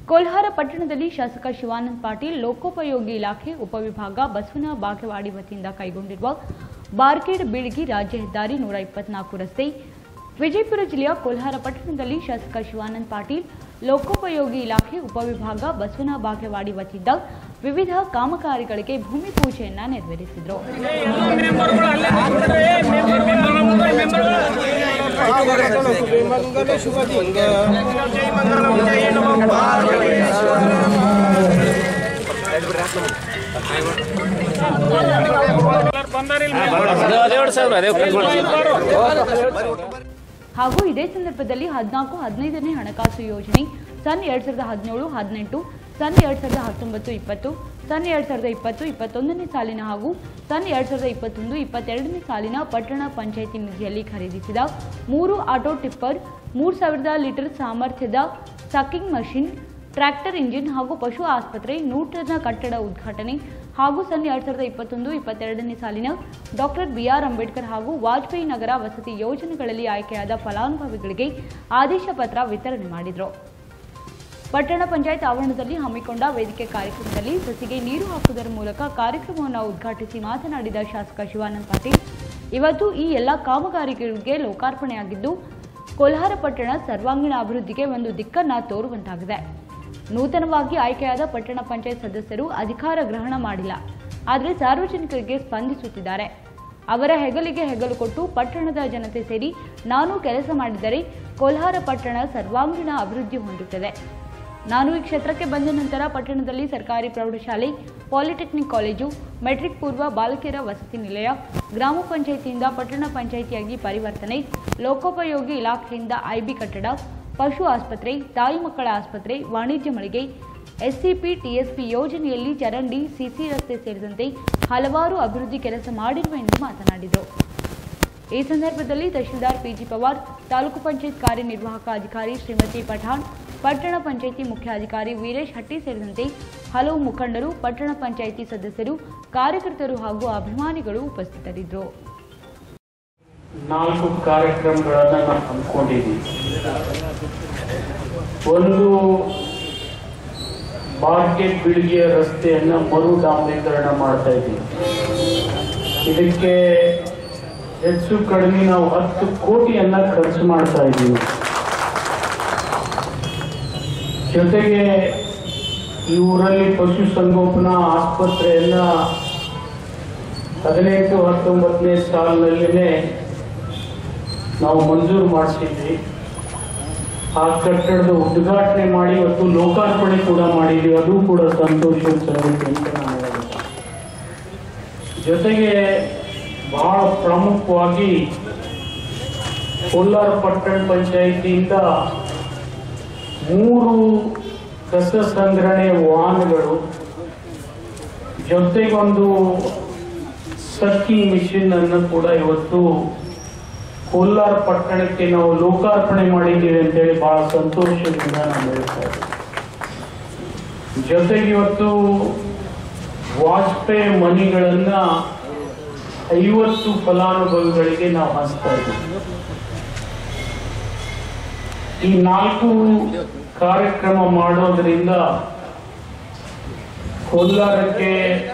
ಕೋಲ್ಹಾರ ಪಟ್ಟಣದಲ್ಲಿ ಶಾಸಕ ಶಿವಾನಂದ ಪಾಟೀಲ್ ಲೋಕೋಪಯೋಗಿ ಇಲಾಖೆ ಉಪವಿಭಾಗ ಬಸವನ ಬಾಗೇವಾಡಿ ವತಿಯಿಂದ ಕೈಗೊಂಡಿರುವ ಬಾರ್ಕೇಡ್ ಬೀಳ್ಗಿ ರಾಜ್ಯ ಹೆದ್ದಾರಿ ನೂರ ಇಪ್ಪತ್ನಾಲ್ಕು ರಸ್ತೆ ವಿಜಯಪುರ ಜಿಲ್ಲೆಯ ಕೋಲ್ಹಾರ ಪಟ್ಟಣದಲ್ಲಿ ಶಾಸಕ ಶಿವಾನಂದ ಪಾಟೀಲ್ ಲೋಕೋಪಯೋಗಿ ಇಲಾಖೆ ಉಪವಿಭಾಗ ಬಸವನ ಬಾಗೇವಾಡಿ ವತಿಯಿಂದ ವಿವಿಧ ಕಾಮಗಾರಿಗಳಿಗೆ ಭೂಮಿ ಪೂಜೆಯನ್ನ ನೆರವೇರಿಸಿದರು ಹಾಗೂ ಇದೇ ಸಂದರ್ಭದಲ್ಲಿ ಹದಿನಾಲ್ಕು ಹದಿನೈದನೇ ಹಣಕಾಸು ಯೋಜನೆ ಸನ್ ಎರಡ್ ಸಾವಿರದ ಹದಿನೇಳು ಹದಿನೆಂಟು ಸನ್ ಎರಡ್ ಸಾವಿರದ ಹತ್ತೊಂಬತ್ತು ಇಪ್ಪತ್ತು ಸನ್ ಎರಡ್ ಸಾವಿರದ ಇಪ್ಪತ್ತು ಇಪ್ಪತ್ತೊಂದನೇ ಸಾಲಿನ ಹಾಗೂ ಸನ್ ಎರಡ್ ಸಾವಿರದ ಇಪ್ಪತ್ತೊಂದು ಇಪ್ಪತ್ತೆರಡನೇ ಸಾಲಿನ ಪಟ್ಟಣ ಪಂಚಾಯಿತಿ ನಿಧಿಯಲ್ಲಿ ಖರೀದಿಸಿದ ಮೂರು ಆಟೋ ಟಿಪ್ಪರ್ ಮೂರು ಸಾವಿರದ ಲೀಟರ್ ಸಾಮರ್ಥ್ಯದ ಸಕ್ಕಿಂಗ್ ಮಷಿನ್ ಟ್ರ್ಯಾಕ್ಟರ್ ಇಂಜಿನ್ ಹಾಗೂ ಪಶು ಆಸ್ಪತ್ರೆ ನೂತನ ಕಟ್ಟಡ ಉದ್ಘಾಟನೆ ಹಾಗೂ ಸನ್ ಎರಡ್ ಸಾವಿರದ ಇಪ್ಪತ್ತೊಂದು ಇಪ್ಪತ್ತೆರಡನೇ ಸಾಲಿನ ಡಾಕ್ಟರ್ ಬಿಆರ್ ಅಂಬೇಡ್ಕರ್ ಹಾಗೂ ವಾಜಪೇಯಿ ನಗರ ವಸತಿ ಯೋಜನೆಗಳಲ್ಲಿ ಆಯ್ಕೆಯಾದ ಫಲಾನುಭವಿಗಳಿಗೆ ಆದೇಶ ಪತ್ರ ವಿತರಣೆ ಮಾಡಿದರು ಪಟ್ಟಣ ಪಂಚಾಯತ್ ಆವರಣದಲ್ಲಿ ಹಮ್ಮಿಕೊಂಡ ವೇದಿಕೆ ಕಾರ್ಯಕ್ರಮದಲ್ಲಿ ಸಸಿಗೆ ನೀರು ಹಾಕುವುದರ ಮೂಲಕ ಕಾರ್ಯಕ್ರಮವನ್ನು ಉದ್ಘಾಟಿಸಿ ಮಾತನಾಡಿದ ಶಾಸಕ ಶಿವಾನಂದ ಪಾಟೀಲ್ ಇವತ್ತು ಈ ಎಲ್ಲ ಕಾಮಗಾರಿಗಳಿಗೆ ಲೋಕಾರ್ಪಣೆಯಾಗಿದ್ದು ಕೋಲ್ಹಾರ ಪಟ್ಟಣ ಸರ್ವಾಂಗೀಣ ಅಭಿವೃದ್ಧಿಗೆ ಒಂದು ದಿಕ್ಕನ್ನ ತೋರುವಂತಾಗಿದೆ ನೂತನವಾಗಿ ಆಯ್ಕೆಯಾದ ಪಟ್ಟಣ ಪಂಚಾಯತ್ ಸದಸ್ಯರು ಅಧಿಕಾರ ಗ್ರಹಣ ಮಾಡಿಲ್ಲ ಆದರೆ ಸಾರ್ವಜನಿಕರಿಗೆ ಸ್ಪಂದಿಸುತ್ತಿದ್ದಾರೆ ಅವರ ಹೆಗಲಿಗೆ ಹೆಗಲು ಕೊಟ್ಟು ಪಟ್ಟಣದ ಜನತೆ ಸೇರಿ ನಾನು ಕೆಲಸ ಮಾಡಿದರೆ ಕೋಲ್ಹಾರ ಪಟ್ಟಣ ಸರ್ವಾಂಗೀಣ ಅಭಿವೃದ್ಧಿ ಹೊಂದುತ್ತದೆ ನಾನು ಈ ಕ್ಷೇತ್ರಕ್ಕೆ ಬಂದ ನಂತರ ಪಟ್ಟಣದಲ್ಲಿ ಸರ್ಕಾರಿ ಪ್ರೌಢಶಾಲೆ ಪಾಲಿಟೆಕ್ನಿಕ್ ಕಾಲೇಜು ಮೆಟ್ರಿಕ್ ಪೂರ್ವ ಬಾಲಕಿಯರ ವಸತಿ ನಿಲಯ ಗ್ರಾಮ ಪಂಚಾಯಿತಿಯಿಂದ ಪಟ್ಟಣ ಪಂಚಾಯಿತಿಯಾಗಿ ಪರಿವರ್ತನೆ ಲೋಕೋಪಯೋಗಿ ಇಲಾಖೆಯಿಂದ ಐಬಿ ಕಟ್ಟಡ ಪಶು ಆಸ್ಪತ್ರೆ ತಾಯಿ ಮಕ್ಕಳ ಆಸ್ಪತ್ರೆ ವಾಣಿಜ್ಯ ಮಳಿಗೆ ಎಸ್ಸಿಪಿ ಟಿಎಸ್ಪಿ ಯೋಜನೆಯಲ್ಲಿ ಚರಂಡಿ ಸಿಸಿ ರಸ್ತೆ ಸೇರಿದಂತೆ ಹಲವಾರು ಅಭಿವೃದ್ಧಿ ಕೆಲಸ ಮಾಡಿರುವೆ ಎಂದು ಮಾತನಾಡಿದರು ಈ ಸಂದರ್ಭದಲ್ಲಿ ತಹಶೀಲ್ದಾರ್ ಪಿಜಿ ಪವಾರ್ ತಾಲೂಕು ಪಂಚಾಯತ್ ಕಾರ್ಯನಿರ್ವಾಹಕ ಅಧಿಕಾರಿ ಶ್ರೀಮತಿ ಪಠಾಣ್ ಪಟ್ಟಣ ಪಂಚಾಯಿತಿ ಮುಖ್ಯಾಧಿಕಾರಿ ವೀರೇಶ್ ಹಟ್ಟಿ ಸೇರಿದಂತೆ ಹಲವು ಮುಖಂಡರು ಪಟ್ಟಣ ಪಂಚಾಯಿತಿ ಸದಸ್ಯರು ಕಾರ್ಯಕರ್ತರು ಹಾಗೂ ಅಭಿಮಾನಿಗಳು ಉಪಸ್ಥಿತರಿದ್ದರು ನಾಲ್ಕು ಕಾರ್ಯಕ್ರಮಗಳನ್ನು ನಾವು ಹಮ್ಮಿಕೊಂಡಿದ್ದೀವಿ ಒಂದು ಮಾರ್ಕೆಟ್ ಬೀಳಿಗೆಯ ರಸ್ತೆಯನ್ನು ಮರು ಡಾಂಬರೀಕರಣ ಮಾಡ್ತಾ ಇದ್ದೀವಿ ಇದಕ್ಕೆ ಹೆಚ್ಚು ಕಡಿಮೆ ನಾವು ಹತ್ತು ಕೋಟಿಯನ್ನ ಖರ್ಚು ಮಾಡ್ತಾ ಇದ್ದೀವಿ ಜೊತೆಗೆ ಈ ಊರಲ್ಲಿ ಪಶು ಸಂಗೋಪನಾ ಆಸ್ಪತ್ರೆಯನ್ನ ಹದಿನೆಂಟು ಹತ್ತೊಂಬತ್ತನೇ ಸಾಲಿನಲ್ಲಿನೇ ನಾವು ಮಂಜೂರು ಮಾಡಿಸಿದ್ವಿ ಆ ಕಟ್ಟಡದ ಉದ್ಘಾಟನೆ ಮಾಡಿ ಇವತ್ತು ಲೋಕಾರ್ಪಣೆ ಕೂಡ ಮಾಡಿದ್ವಿ ಅದು ಕೂಡ ಸಂತೋಷದ ಸಂಗತಿ ಅಂತ ನಾನು ಹೇಳ್ತೀನಿ. ಜೊತೆಗೆ ಬಹಳ ಪ್ರಮುಖವಾಗಿ ಕೋಲಾರ ಪಟ್ಟಣ ಪಂಚಾಯಿತಿಯಿಂದ ಮೂರು ಕಸ ಸಂಗ್ರಹಣೆ ವಾಹನಗಳು ಜೊತೆಗೊಂದು ಸಕ್ಕಿಂಗ್ ಮಿಷಿನ್ ಅನ್ನು ಕೂಡ ಇವತ್ತು ಕೋಲಾರ ಪಟ್ಟಣಕ್ಕೆ ನಾವು ಲೋಕಾರ್ಪಣೆ ಮಾಡಿದ್ದೀವಿ ಅಂತೇಳಿ ಬಹಳ ಸಂತೋಷದಿಂದ ನಾನು ಹೇಳ್ತಾ ಇದ್ದೀನಿ ಜೊತೆಗೆ ಇವತ್ತು ವಾಜಪೇಯಿ ಮನಿಗಳನ್ನ ಐವತ್ತು ಫಲಾನುಭವಿಗಳಿಗೆ ನಾವು ಹಂಚ್ತಾ ಇದ್ದೀವಿ ಈ ನಾಲ್ಕು ಕಾರ್ಯಕ್ರಮ ಮಾಡೋದ್ರಿಂದ ಕೋಲಾರಕ್ಕೆ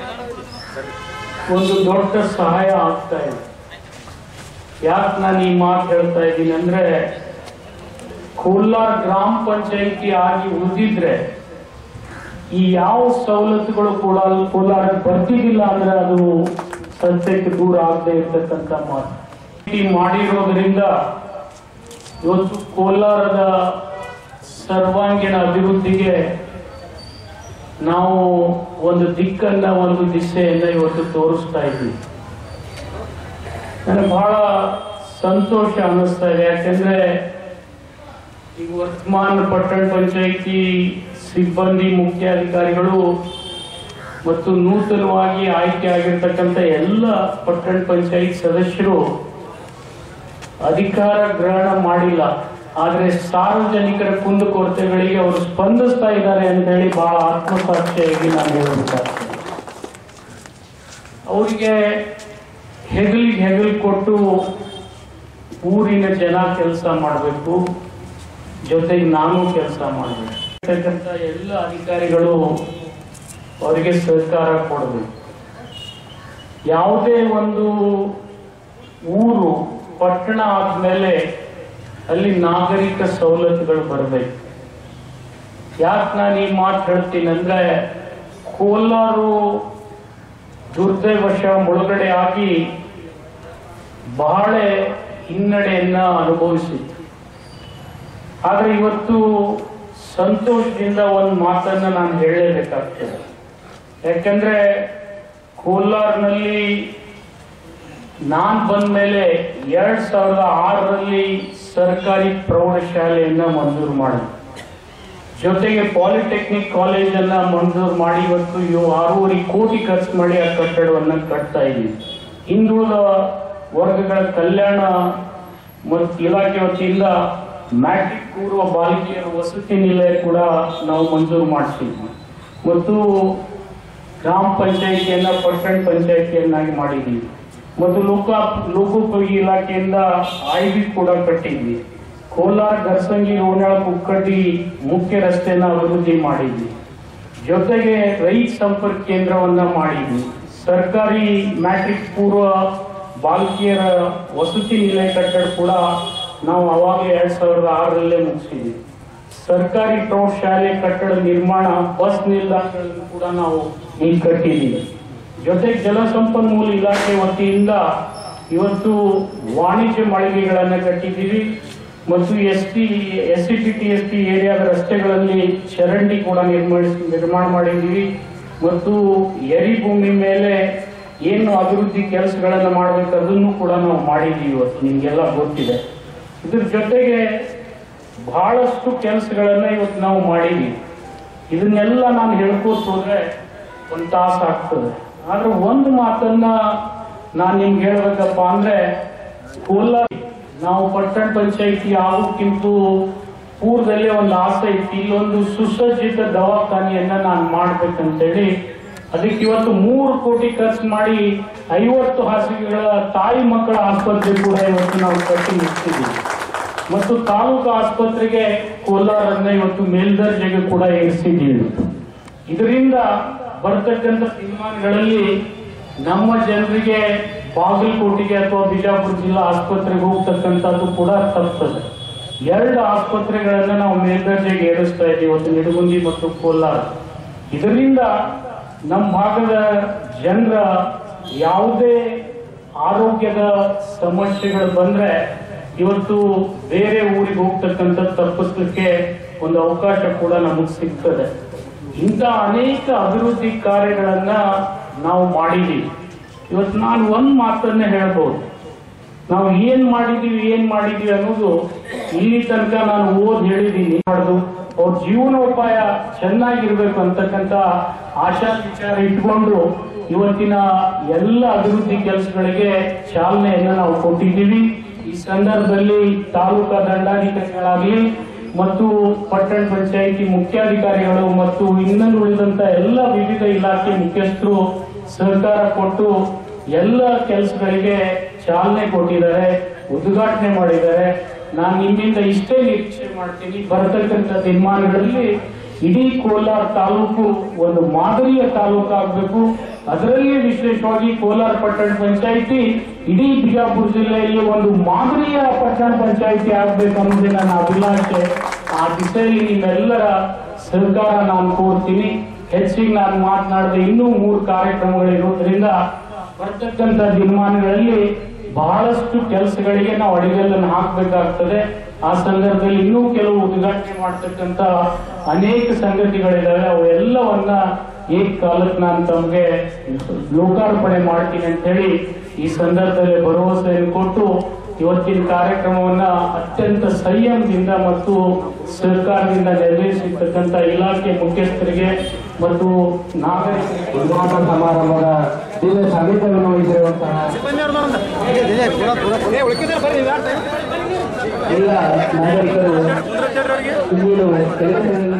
ಒಂದು ದೊಡ್ಡ ಸಹಾಯ ಆಗ್ತಾ ಇದೆ ಯಾಕೆ ನಾನು ಈ ಮಾತು ಹೇಳ್ತಾ ಇದ್ದೀನಿ ಅಂದ್ರೆ ಕೋಲಾರ ಗ್ರಾಮ ಪಂಚಾಯಿತಿ ಆಗಿ ಉಳಿದಿದ್ರೆ ಈ ಯಾವ ಸವಲತ್ತುಗಳು ಕೂಡ ಅಲ್ಲಿ ಕೋಲಾರಕ್ಕೆ ಬರ್ತಿದ್ದಿಲ್ಲ ಅಂದ್ರೆ ಅದು ಸತ್ಯಕ್ಕೆ ದೂರ ಆಗದೆ ಇರ್ತಕ್ಕಂಥ ಮಾತು ಈ ಮಾಡಿರೋದ್ರಿಂದ ಇವತ್ತು ಕೋಲಾರದ ಸರ್ವಾಂಗೀಣ ಅಭಿವೃದ್ಧಿಗೆ ನಾವು ಒಂದು ದಿಕ್ಕನ್ನ ಒಂದು ದಿಶೆಯನ್ನ ಇವತ್ತು ತೋರಿಸ್ತಾ ಇದ್ದೀವಿ ನನಗೆ ಬಹಳ ಸಂತೋಷ ಅನ್ನಿಸ್ತಾ ಇದೆ ಯಾಕೆಂದ್ರೆ ಈಗ ವರ್ತಮಾನ ಪಟ್ಟಣ ಪಂಚಾಯಿತಿ ಸಿಬ್ಬಂದಿ ಮುಖ್ಯಾಧಿಕಾರಿಗಳು ಮತ್ತು ನೂತನವಾಗಿ ಆಯ್ಕೆ ಆಗಿರ್ತಕ್ಕಂಥ ಎಲ್ಲ ಪಟ್ಟಣ ಪಂಚಾಯತ್ ಸದಸ್ಯರು ಅಧಿಕಾರ ಗ್ರಹಣ ಮಾಡಿಲ್ಲ ಆದ್ರೆ ಸಾರ್ವಜನಿಕರ ಕುಂದುಕೊರತೆಗಳಿಗೆ ಅವರು ಸ್ಪಂದಿಸ್ತಾ ಇದ್ದಾರೆ ಅಂತ ಹೇಳಿ ಬಹಳ ಆತ್ಮಸಾಕ್ಷಿಯಾಗಿ ನಾನು ಹೇಳಬೇಕಾಗ್ತದೆ ಅವರಿಗೆ ಹೆಗಲಿಗೆ ಹೆಗಲು ಕೊಟ್ಟು ಊರಿನ ಜನ ಕೆಲಸ ಮಾಡಬೇಕು ಜೊತೆಗೆ ನಾನು ಕೆಲಸ ಮಾಡಬೇಕು ಇರ್ತಕ್ಕಂಥ ಎಲ್ಲ ಅಧಿಕಾರಿಗಳು ಅವರಿಗೆ ಸಹಕಾರ ಕೊಡಬೇಕು ಯಾವುದೇ ಒಂದು ಊರು ಪಟ್ಟಣ ಆದ್ಮೇಲೆ ಅಲ್ಲಿ ನಾಗರಿಕ ಸವಲತ್ತುಗಳು ಬರಬೇಕು ಯಾಕೆ ನಾನು ಈ ಮಾತು ಹೇಳ್ತೀನಿ ಅಂದ್ರೆ ಕೋಲಾರು ದುರ್ದೈವಶ ಮುಳುಗಡೆ ಆಗಿ ಬಹಳ ಹಿನ್ನಡೆಯನ್ನ ಅನುಭವಿಸಿತ್ತು ಆದ್ರೆ ಇವತ್ತು ಸಂತೋಷದಿಂದ ಒಂದು ಮಾತನ್ನ ನಾನು ಹೇಳಲೇಬೇಕಾಗ್ತದೆ ಯಾಕಂದ್ರೆ ಕೋಲಾರ್ನಲ್ಲಿ ನಾನ್ ಬಂದ ಮೇಲೆ ಎರಡ್ ಸಾವಿರದ ಆರರಲ್ಲಿ ಸರ್ಕಾರಿ ಪ್ರೌಢಶಾಲೆಯನ್ನ ಮಂಜೂರು ಮಾಡಿದ್ರು ಜೊತೆಗೆ ಪಾಲಿಟೆಕ್ನಿಕ್ ಕಾಲೇಜನ್ನ ಮಂಜೂರು ಮಾಡಿ ಇವತ್ತು ಇವು ಆರೂವರೆ ಕೋಟಿ ಖರ್ಚು ಮಾಡಿ ಆ ಕಟ್ಟಡವನ್ನ ಕಟ್ತಾ ಇದ್ದೀವಿ ಹಿಂದುಳಿದ ವರ್ಗಗಳ ಕಲ್ಯಾಣ ಮತ್ತು ಇಲಾಖೆ ವತಿಯಿಂದ ಮ್ಯಾಟ್ರಿಕ್ ಪೂರ್ವ ಬಾಲಿಕೆಯರ ವಸತಿ ನಿಲಯ ಕೂಡ ನಾವು ಮಂಜೂರು ಮಾಡಿಸಿದ್ವಿ ಮತ್ತು ಗ್ರಾಮ ಪಂಚಾಯಿತಿಯನ್ನ ಪಟ್ಟಣ ಪಂಚಾಯಿತಿಯನ್ನಾಗಿ ಮಾಡಿದ್ದೀವಿ ಮತ್ತು ಲೋಕ ಲೋಕೋಪಯೋಗಿ ಇಲಾಖೆಯಿಂದ ಐ ಬಿ ಕೂಡ ಕಟ್ಟಿದ್ವಿ ಕೋಲಾರ ಗರ್ಸಂಗಿ ರೋಣಾಳ ಕುಕ್ಕಟ್ಟಿ ಮುಖ್ಯ ರಸ್ತೆನ ಅಭಿವೃದ್ಧಿ ಮಾಡಿದ್ವಿ ಜೊತೆಗೆ ರೈತ ಸಂಪರ್ಕ ಕೇಂದ್ರವನ್ನ ಮಾಡಿದ್ವಿ ಸರ್ಕಾರಿ ಮ್ಯಾಟ್ರಿಕ್ ಪೂರ್ವ ಬಾಲಕಿಯರ ವಸತಿ ನಿಲಯ ಕಟ್ಟಡ ಕೂಡ ನಾವು ಅವಾಗಲೇ ಎರಡ್ ಸಾವಿರದ ಆರರಲ್ಲೇ ಮುಗಿಸಿದ್ವಿ ಸರ್ಕಾರಿ ಪ್ರೌಢಶಾಲೆ ಕಟ್ಟಡ ನಿರ್ಮಾಣ ಬಸ್ ನಿಲ್ದಾಣಗಳನ್ನು ಕೂಡ ನಾವು ಈಗ ಕಟ್ಟಿದ್ದೀವಿ ಜೊತೆಗೆ ಜಲಸಂಪನ್ಮೂಲ ಇಲಾಖೆ ವತಿಯಿಂದ ಇವತ್ತು ವಾಣಿಜ್ಯ ಮಳಿಗೆಗಳನ್ನು ಕಟ್ಟಿದ್ದೀವಿ ಮತ್ತು S T S C T T S T ಏರಿಯಾದ ರಸ್ತೆಗಳಲ್ಲಿ ಚರಂಡಿ ಕೂಡ ನಿರ್ಮಿಸ್ ನಿರ್ಮಾಣ ಮಾಡಿದ್ದೀವಿ ಮತ್ತು ಎರಿ ಭೂಮಿ ಮೇಲೆ ಏನು ಅಭಿವೃದ್ಧಿ ಕೆಲಸಗಳನ್ನು ಮಾಡಬೇಕು ಅದನ್ನು ಕೂಡ ನಾವು ಮಾಡಿದ್ದೀವಿ ಇವತ್ತು ನಿಮಗೆಲ್ಲ ಗೊತ್ತಿದೆ ಇದ್ರ ಜೊತೆಗೆ ಬಹಳಷ್ಟು ಕೆಲಸಗಳನ್ನ ಇವತ್ತು ನಾವು ಮಾಡಿದ್ದೀವಿ ಇದನ್ನೆಲ್ಲ ನಾನು ಹೇಳ್ಕೋತ ಹೋದ್ರೆ ಒಂದು ತಾಸು ಆಗ್ತದೆ ಆದ್ರೆ ಒಂದು ಮಾತನ್ನ ನಾನು ನಿಮ್ಗೆ ಹೇಳ್ಬೇಕಪ್ಪ ಅಂದ್ರೆ ಕೋಲಾರ ನಾವು ಪಟ್ಟಣ ಪಂಚಾಯಿತಿ ಆಗೋಕ್ಕಿಂತ ಪೂರ್ವದಲ್ಲೇ ಒಂದು ಆಸೆ ಇತ್ತು ಇಲ್ಲೊಂದು ಸುಸಜ್ಜಿತ ದವಾಖಾನೆಯನ್ನ ನಾನು ಮಾಡ್ಬೇಕಂತೇಳಿ ಅದಕ್ಕೆ ಇವತ್ತು ಮೂರು ಕೋಟಿ ಖರ್ಚು ಮಾಡಿ ಐವತ್ತು ಹಾಸಿಗೆಗಳ ತಾಯಿ ಮಕ್ಕಳ ಆಸ್ಪತ್ರೆ ಕೂಡ ಇವತ್ತು ನಾವು ಕಟ್ಟಿ ಮುಗಿಸಿದ್ದೀವಿ ಮತ್ತು ತಾಲೂಕು ಆಸ್ಪತ್ರೆಗೆ ಕೋಲಾರನ್ನ ಇವತ್ತು ಮೇಲ್ದರ್ಜೆಗೆ ಕೂಡ ಏರಿಸಿದ್ದೀವಿ ಇದರಿಂದ ಬರ್ತಕ್ಕಂಥ ತೀರ್ಮಾನಗಳಲ್ಲಿ ನಮ್ಮ ಜನರಿಗೆ ಬಾಗಲಕೋಟೆಗೆ ಅಥವಾ ಬಿಜಾಪುರ ಜಿಲ್ಲಾ ಆಸ್ಪತ್ರೆಗೆ ಹೋಗ್ತಕ್ಕಂಥದ್ದು ಕೂಡ ತಪ್ತದೆ ಎರಡು ಆಸ್ಪತ್ರೆಗಳನ್ನ ನಾವು ಮೇಲ್ದರ್ಜೆಗೆ ಏರಿಸ್ತಾ ಇದ್ದೀವಿ ಇವತ್ತು ನಿಡಗುಂದಿ ಮತ್ತು ಕೋಲಾರ ಇದರಿಂದ ನಮ್ಮ ಭಾಗದ ಜನರ ಯಾವುದೇ ಆರೋಗ್ಯದ ಸಮಸ್ಯೆಗಳು ಬಂದ್ರೆ ಇವತ್ತು ಬೇರೆ ಊರಿಗೆ ಹೋಗ್ತಕ್ಕಂಥ ತಪ್ಪಿಸ್ಲಿಕ್ಕೆ ಒಂದು ಅವಕಾಶ ಕೂಡ ನಮಗೆ ಸಿಗ್ತದೆ ಇಂಥ ಅನೇಕ ಅಭಿವೃದ್ಧಿ ಕಾರ್ಯಗಳನ್ನ ನಾವು ಮಾಡಿದ್ದೀವಿ ಇವತ್ತು ನಾನು ಒಂದು ಮಾತನ್ನ ಹೇಳ್ಬೋದು ನಾವು ಏನ್ ಮಾಡಿದೀವಿ ಏನ್ ಮಾಡಿದೀವಿ ಅನ್ನೋದು ಇಲ್ಲಿ ತನಕ ನಾನು ಓದ್ ಹೇಳಿದ್ದೀನಿ ಮಾಡೋದು ಅವ್ರ ಜೀವನೋಪಾಯ ಚೆನ್ನಾಗಿರ್ಬೇಕು ಅಂತಕ್ಕಂಥ ಆಶಾ ವಿಚಾರ ಇಟ್ಕೊಂಡು ಇವತ್ತಿನ ಎಲ್ಲ ಅಭಿವೃದ್ಧಿ ಕೆಲಸಗಳಿಗೆ ಚಾಲನೆಯನ್ನ ನಾವು ಕೊಟ್ಟಿದ್ದೀವಿ ಈ ಸಂದರ್ಭದಲ್ಲಿ ತಾಲೂಕಾ ದಂಡಾಧಿಕಾರಿಗಳಾಗಲಿ ಮತ್ತು ಪಟ್ಟಣ ಪಂಚಾಯಿತಿ ಮುಖ್ಯಾಧಿಕಾರಿಗಳು ಮತ್ತು ಇನ್ನೊಂದು ಉಳಿದಂತ ಎಲ್ಲ ವಿವಿಧ ಇಲಾಖೆ ಮುಖ್ಯಸ್ಥರು ಸಹಕಾರ ಕೊಟ್ಟು ಎಲ್ಲ ಕೆಲಸಗಳಿಗೆ ಚಾಲನೆ ಕೊಟ್ಟಿದ್ದಾರೆ ಉದ್ಘಾಟನೆ ಮಾಡಿದ್ದಾರೆ ನಾನು ನಿಮ್ಮಿಂದ ಇಷ್ಟೇ ನಿರೀಕ್ಷೆ ಮಾಡ್ತೀನಿ ಬರತಕ್ಕಂಥ ದಿನಮಾನಗಳಲ್ಲಿ ಇಡೀ ಕೋಲಾರ ತಾಲೂಕು ಒಂದು ಮಾದರಿಯ ತಾಲೂಕು ಆಗಬೇಕು ಅದರಲ್ಲಿ ವಿಶೇಷವಾಗಿ ಕೋಲಾರ ಪಟ್ಟಣ ಪಂಚಾಯಿತಿ ಇಡೀ ಬಿಜಾಪುರ ಜಿಲ್ಲೆಯಲ್ಲಿ ಒಂದು ಮಾದರಿಯ ಪಟ್ಟಣ ಪಂಚಾಯಿತಿ ಆಗಬೇಕು ಅನ್ನೋದೇ ನನ್ನ ಅಭಿಲಾಷೆ ಆ ದಿಸೆಯಲ್ಲಿ ನಿಮ್ಮೆಲ್ಲರ ಸಹಕಾರ ನಾನು ಕೋರ್ತೀನಿ ಹೆಚ್ಚಿಗೆ ನಾನು ಮಾತನಾಡಿದ ಇನ್ನೂ ಮೂರು ಕಾರ್ಯಕ್ರಮಗಳಿರೋದ್ರಿಂದ ಬರ್ತಕ್ಕಂಥ ದಿನಮಾನಗಳಲ್ಲಿ ಬಹಳಷ್ಟು ಕೆಲಸಗಳಿಗೆ ನಾವು ಅಡಿಗಲ್ಲನ್ನು ಹಾಕಬೇಕಾಗ್ತದೆ ಆ ಸಂದರ್ಭದಲ್ಲಿ ಇನ್ನೂ ಕೆಲವು ಉದ್ಘಾಟನೆ ಮಾಡ್ತಕ್ಕಂಥ ಅನೇಕ ಸಂಗತಿಗಳಿದಾವೆ ಅವೆಲ್ಲವನ್ನ ಏಕಕಾಲಕ್ಕೆ ನಾನು ತಮಗೆ ಲೋಕಾರ್ಪಣೆ ಮಾಡ್ತೀನಿ ಅಂತ ಹೇಳಿ ಈ ಸಂದರ್ಭದಲ್ಲಿ ಭರವಸೆಯನ್ನು ಕೊಟ್ಟು ಇವತ್ತಿನ ಕಾರ್ಯಕ್ರಮವನ್ನ ಅತ್ಯಂತ ಸಂಯಮದಿಂದ ಮತ್ತು ಸರ್ಕಾರದಿಂದ ನಿರ್ವಹಿಸಿರ್ತಕ್ಕಂಥ ಇಲಾಖೆ ಮುಖ್ಯಸ್ಥರಿಗೆ ಮತ್ತು ನಾಗರಿಕರಿಗೆ ಉದ್ಘಾಟನಾ ಸಮಾರಂಭದ ಜಿಲ್ಲೆ ಸಾನ್ನಿಧ್ಯವನ್ನು ವಹಿಸಿರುವಂತಹ ಎಲ್ಲ ನಾಗರಿಕರು ಇಂದಿನ ಕೆಲಸದಲ್ಲಿ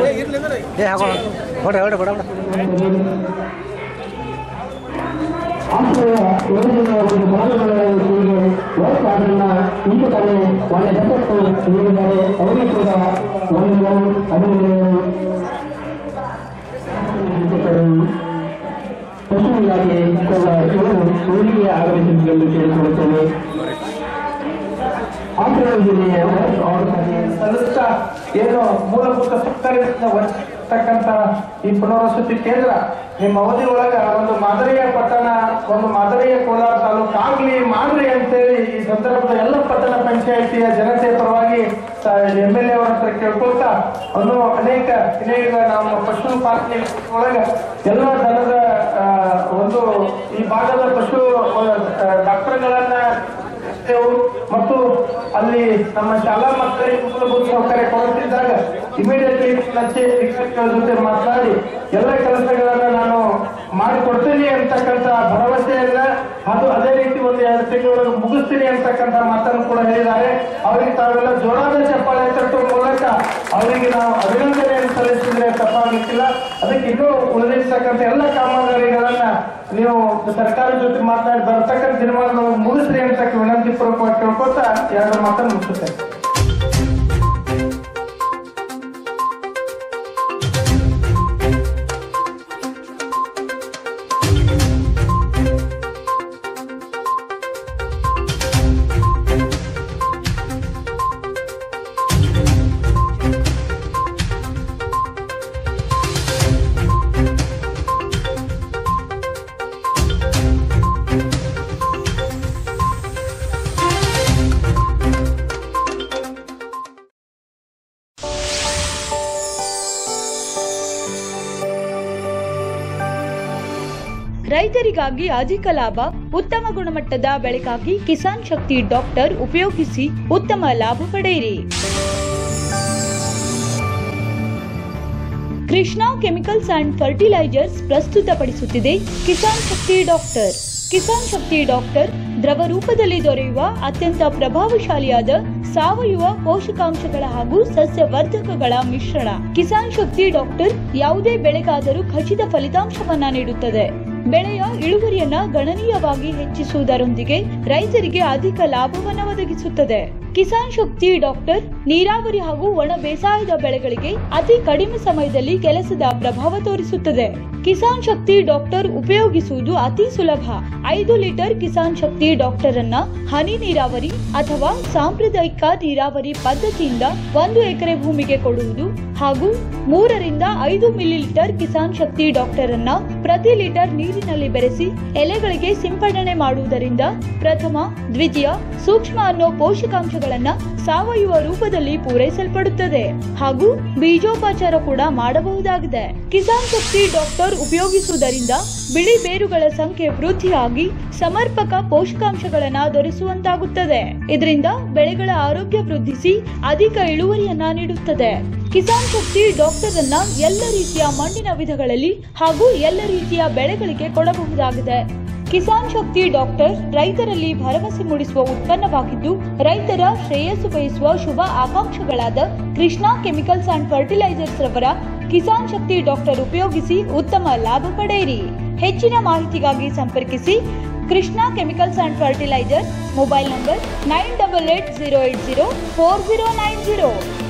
ಏ ಹಾಕೋಣ ಹೊಡ್ರಿ ಹೊಡ್ರಿ ಬಿಡ ಬಿಡ ಆಶ್ರಯ ಯೋಜನೆಯ ಒಂದು ಫಲಾನುಭವಿಗಳಿಗೆ ವಯಸ್ಸಾದ್ರನ್ನ ಈಗ ತಾನೇ ಒಳ್ಳೆ ದತ್ತತ್ತು ನೀಡಿದ್ದಾರೆ ಅವರಿಗೆ ಕೂಡ ಒಂದು ಅಭಿನಂದನೆಗಳು ಪಶು ಇಲಾಖೆ ಕೂಡ ಇವರು ಊರಿಗೆ ಆಗಮಿಸಬೇಕೆಂದು ಕೇಳಿಕೊಳ್ಳುತ್ತೇನೆ ಆಂಧ್ರ ಜಿಲ್ಲೆಯ ಸಲ್ಲಿಸ್ತಾ ಏನು ಮೂಲಭೂತ ಸೌಕರ್ಯದಿಂದ ವಂಚಿತಕ್ಕಂತ ಈ ಪುನರ್ವಸತಿ ಕೇಂದ್ರ ನಿಮ್ಮ ಅವಧಿ ಒಳಗ ಒಂದು ಮಾದರಿಯ ಪಟ್ಟಣ ಒಂದು ಮಾದರಿಯ ಕೋಲಾರ ತಾಲೂಕು ಆಗ್ಲಿ ಮಾಡ್ರಿ ಅಂತೇಳಿ ಈ ಸಂದರ್ಭದ ಎಲ್ಲ ಪಟ್ಟಣ ಪಂಚಾಯಿತಿಯ ಜನತೆಯ ಪರವಾಗಿ ಎಂ ಎಲ್ ಎ ಅವರ ಹತ್ರ ಕೇಳ್ಕೊಳ್ತಾ ಒಂದು ಅನೇಕ ಇನ್ನೀಗ ನಮ್ಮ ಪಶು ಪಾಲನೆ ಒಳಗ ಎಲ್ಲ ದನದ ಆ, ಒಂದು ಈ ಭಾಗದ ಪಶು ಆ, ಡಾಕ್ಟರ್ಗಳನ್ನ ಇದ್ದೆವು ಮತ್ತು ಅಲ್ಲಿ ನಮ್ಮ ಶಾಲಾ ಮಕ್ಕಳಿಗೆ ಮೂಲಭೂತ ಸೌಕರ್ಯ ಕೊಡುತ್ತಿದ್ದಾಗ ಇಮಿಡಿಯೇಟ್ಲಿ ಶಿಕ್ಷಕರ ಜೊತೆ ಮಾತನಾಡಿ ಎಲ್ಲ ಕೆಲಸಗಳನ್ನ ನಾನು ಮಾಡಿಕೊಡ್ತೀನಿ ಅಂತಕ್ಕಂಥ ಭರವಸೆಯನ್ನ ಅದು ಅದೇ ರೀತಿ ಒಂದು ಎರಡು ತಿಂಗಳೊಳಗೆ ಮುಗಿಸ್ತೀನಿ ಅಂತಕ್ಕಂಥ ಮಾತನ್ನು ಕೂಡ ಹೇಳಿದ್ದಾರೆ ಅವರಿಗೆ ತಾವೆಲ್ಲ ಜೋರಾದ ಚಪ್ಪಾಳೆ ತಟ್ಟುವ ಮೂಲಕ ಅವರಿಗೆ ನಾವು ಅಭಿನಂದನೆಯನ್ನು ಸಲ್ಲಿಸಿದ್ರೆ ತಪ್ಪಾಗಲಿಕ್ಕಿಲ್ಲ ಅದಕ್ಕೆ ಇನ್ನೂ ಉಳಿದಿರ್ತಕ್ಕಂಥ ಎಲ್ಲ ಕಾಮಗಾರಿಗಳನ್ನ ನೀವು ಸರ್ಕಾರದ ಜೊತೆ ಮಾತನಾಡಿ ಬರ್ತಕ್ಕಂಥ ದಿನಮಾನಗಳು ಮುಗಿಸ್ರಿ ಅಂತ ವಿನಂತಿ ಪೂರ್ವಕವಾಗಿ ಕೇಳ್ಕೊತಾ ಎರಡು ಮಾತನ್ನು ಮುಗಿಸುತ್ತೇನೆ ರೈತರಿಗಾಗಿ ಅಧಿಕ ಲಾಭ ಉತ್ತಮ ಗುಣಮಟ್ಟದ ಬೆಳೆಗಾಗಿ ಕಿಸಾನ್ ಶಕ್ತಿ ಡಾಕ್ಟರ್ ಉಪಯೋಗಿಸಿ ಉತ್ತಮ ಲಾಭ ಪಡೆಯಿರಿ ಕೃಷ್ಣ ಕೆಮಿಕಲ್ಸ್ ಅಂಡ್ ಫರ್ಟಿಲೈಸರ್ಸ್ ಪ್ರಸ್ತುತಪಡಿಸುತ್ತಿದೆ ಕಿಸಾನ್ ಶಕ್ತಿ ಡಾಕ್ಟರ್ ಕಿಸಾನ್ ಶಕ್ತಿ ಡಾಕ್ಟರ್ ದ್ರವ ರೂಪದಲ್ಲಿ ದೊರೆಯುವ ಅತ್ಯಂತ ಪ್ರಭಾವಶಾಲಿಯಾದ ಸಾವಯವ ಪೋಷಕಾಂಶಗಳ ಹಾಗೂ ಸಸ್ಯವರ್ಧಕಗಳ ಮಿಶ್ರಣ ಕಿಸಾನ್ ಶಕ್ತಿ ಡಾಕ್ಟರ್ ಯಾವುದೇ ಬೆಳೆಗಾದರೂ ಖಚಿತ ಫಲಿತಾಂಶವನ್ನ ನೀಡುತ್ತದೆ ಬೆಳೆಯ ಇಳುವರಿಯನ್ನ ಗಣನೀಯವಾಗಿ ಹೆಚ್ಚಿಸುವುದರೊಂದಿಗೆ ರೈತರಿಗೆ ಅಧಿಕ ಲಾಭವನ್ನ ಒದಗಿಸುತ್ತದೆ ಕಿಸಾನ್ ಶಕ್ತಿ ಡಾಕ್ಟರ್ ನೀರಾವರಿ ಹಾಗೂ ಒಣ ಬೇಸಾಯದ ಬೆಳೆಗಳಿಗೆ ಅತಿ ಕಡಿಮೆ ಸಮಯದಲ್ಲಿ ಕೆಲಸದ ಪ್ರಭಾವ ತೋರಿಸುತ್ತದೆ ಕಿಸಾನ್ ಶಕ್ತಿ ಡಾಕ್ಟರ್ ಉಪಯೋಗಿಸುವುದು ಅತಿ ಸುಲಭ ಐದು ಲೀಟರ್ ಕಿಸಾನ್ ಶಕ್ತಿ ಡಾಕ್ಟರ್ ಅನ್ನ ಹನಿ ನೀರಾವರಿ ಅಥವಾ ಸಾಂಪ್ರದಾಯಿಕ ನೀರಾವರಿ ಪದ್ಧತಿಯಿಂದ ಒಂದು ಎಕರೆ ಭೂಮಿಗೆ ಕೊಡುವುದು ಹಾಗೂ ಮೂರರಿಂದ ಐದು ಮಿಲಿಲೀಟರ್ ಕಿಸಾನ್ ಶಕ್ತಿ ಡಾಕ್ಟರ್ ಅನ್ನ ಪ್ರತಿ ಲೀಟರ್ ನೀರಿನಲ್ಲಿ ಬೆರೆಸಿ ಎಲೆಗಳಿಗೆ ಸಿಂಪಡಣೆ ಮಾಡುವುದರಿಂದ ಪ್ರಥಮ ದ್ವಿತೀಯ ಸೂಕ್ಷ್ಮ ಅನ್ನೋ ಪೋಷಕಾಂಶಗಳನ್ನ ಸಾವಯವ ರೂಪದಲ್ಲಿ ಪೂರೈಸಲ್ಪಡುತ್ತದೆ ಹಾಗೂ ಬೀಜೋಪಚಾರ ಕೂಡ ಮಾಡಬಹುದಾಗಿದೆ ಕಿಸಾನ್ ಶಕ್ತಿ ಡಾಕ್ಟರ್ ಉಪಯೋಗಿಸುವುದರಿಂದ ಬಿಳಿ ಬೇರುಗಳ ಸಂಖ್ಯೆ ವೃದ್ಧಿಯಾಗಿ ಸಮರ್ಪಕ ಪೋಷಕಾಂಶಗಳನ್ನ ದೊರೆಸುವಂತಾಗುತ್ತದೆ ಇದರಿಂದ ಬೆಳೆಗಳ ಆರೋಗ್ಯ ವೃದ್ಧಿಸಿ ಅಧಿಕ ಇಳುವರಿಯನ್ನ ನೀಡುತ್ತದೆ ಕಿಸಾನ್ ಶಕ್ತಿ ಡಾಕ್ಟರ್ ಅನ್ನ ಎಲ್ಲ ರೀತಿಯ ಮಣ್ಣಿನ ವಿಧಗಳಲ್ಲಿ ಹಾಗೂ ಎಲ್ಲ ರೀತಿಯ ಬೆಳೆಗಳಿಗೆ ಕೊಡಬಹುದಾಗಿದೆ ಕಿಸಾನ್ ಶಕ್ತಿ ಡಾಕ್ಟರ್ ರೈತರಲ್ಲಿ ಭರವಸೆ ಮೂಡಿಸುವ ಉತ್ಪನ್ನವಾಗಿದ್ದು ರೈತರ ಶ್ರೇಯಸ್ಸು ಬಯಸುವ ಶುಭ ಆಕಾಂಕ್ಷೆಗಳಾದ ಕೃಷ್ಣಾ ಕೆಮಿಕಲ್ಸ್ ಅಂಡ್ ಫರ್ಟಿಲೈಸರ್ಸ್ ರವರ ಕಿಸಾನ್ ಶಕ್ತಿ ಡಾಕ್ಟರ್ ಉಪಯೋಗಿಸಿ ಉತ್ತಮ ಲಾಭ ಪಡೆಯಿರಿ ಹೆಚ್ಚಿನ ಮಾಹಿತಿಗಾಗಿ ಸಂಪರ್ಕಿಸಿ Krishna chemicals and fertilisers mobile number nine double eight zero eight zero four zero nine zero